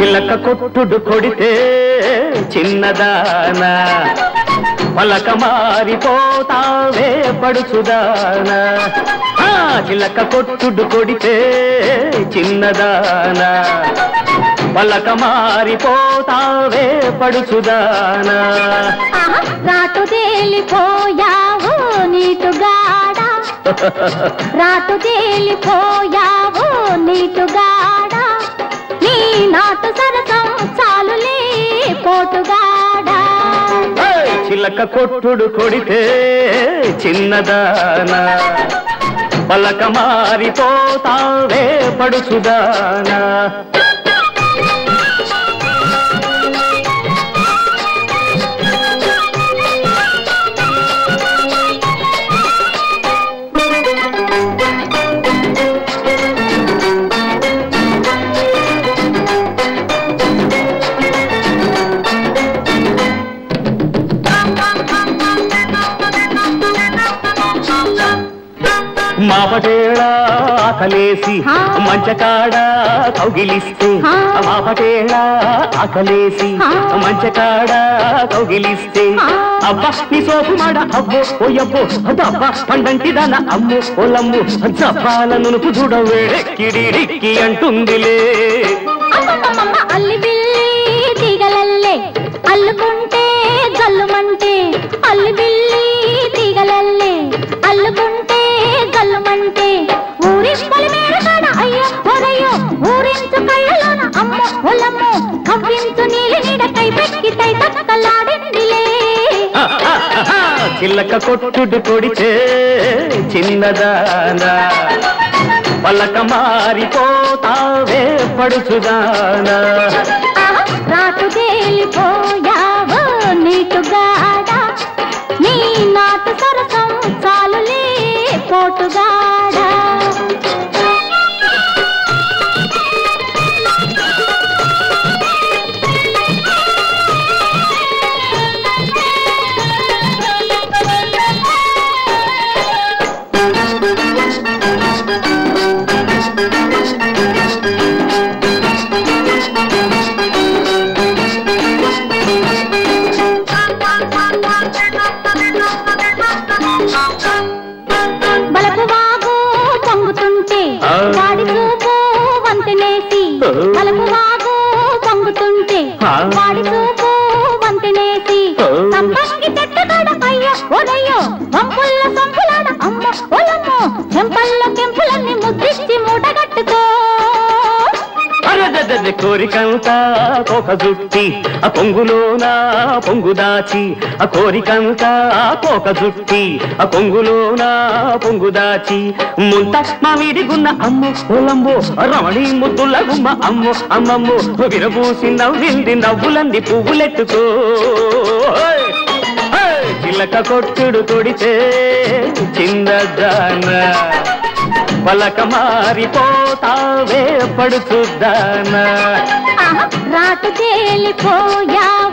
చిలక కొట్టుడు కొడితే చిన్నదానా పలక మారిపోతావే పడుచుదానా ఆ, చిలక కొట్టుడు కొడితే చిన్నదానా పలక మారిపోతావే పడుచుదానా ఆహా, రాటు తేలిపోయావు నీటుగాడ రాటు తేలిపోయావు నీటుగాడ నీ నాటు సరసం చాలులే పోటుగాడ ఏయ్! చిలక కొట్టుడు కొడితే చిన్నదానా పలక మారిపోతావే పడుచుదానా మాపటేళ ఆకలేసి ఆ. మంచకాడ కౌగిలిస్తే ఆ. మాపటేళ ఆకలేసి ఆ. మంచకాడ కౌగిలిస్తే ఆ. అబ్బా నీ సోపు మాడ అబ్బో ఓయబ్బో అబ్బా పండంటి దాన అమ్ము ఓలమ్ము జపాల నునుపు చూడ వేడెక్కిడిడిక్కి అంటుందిలే అమ్మమ్మమ్మ అల్లి బిల్లి తీగలల్లే అల్లుకుంటే జల్లుమంటే అల్లి బిల్లి తీగలల్లే అల్లుకుంటే జల్లుమంటే ఊరి పొలిమేర కాడ అయ్యో ఒరయ్యో ఊరించు కళ్ళలోన అమ్మ ఒలమ్మ కవ్వించు నీలి నీడ కై పెక్కి తై తక్కలాడిందిలే చిల్లక కొట్టుడు కొడితే చిన్నదానా పలక మారిపోతావే పడుచుదానా ఆహా, రాటు తేలిపోయావు నీటుగాడ నీ నాటు సరసం చాలులే పోటుగాడ బలపు వాగు పొంగుతుంటే ఆ. వాడి చూపు వంతెనేసి ఆ. బలపు వాగు పొంగుతుంటే ఆ. వాడి చూపు వంతెనేసి ఆ. సంపంగి చెట్టుగాడ అయ్యో ఒరయ్యో వంపుల్ల సంపులాడ అమ్మ ఒలమ్మో చెంపల్లో కెంపులన్నీ ముద్దిచ్చి మూటగట్టుకో అరదద కోరికంతా కోక జుట్టి ఆ పొంగులోన పొంగు దాచి ఆ కోరికంతా కోక జుట్టి ఆ పొంగులోన పొంగు దాచి ముంత మా వీడిగున్న అమ్ము పొలంబో రమణి ముద్దుల గుమ్మ అమ్ము అమ్మమ్ము విరబూసి నవ్వింది నవ్వులంది పువ్వులెట్టుకో ఓయ్! ఓయ్! చిలక కొట్టుడు కొడితే చిన్నదాన పలక మారిపోతావే పడుచుద్దానా ఆహా, రాటు తేలిపోయావు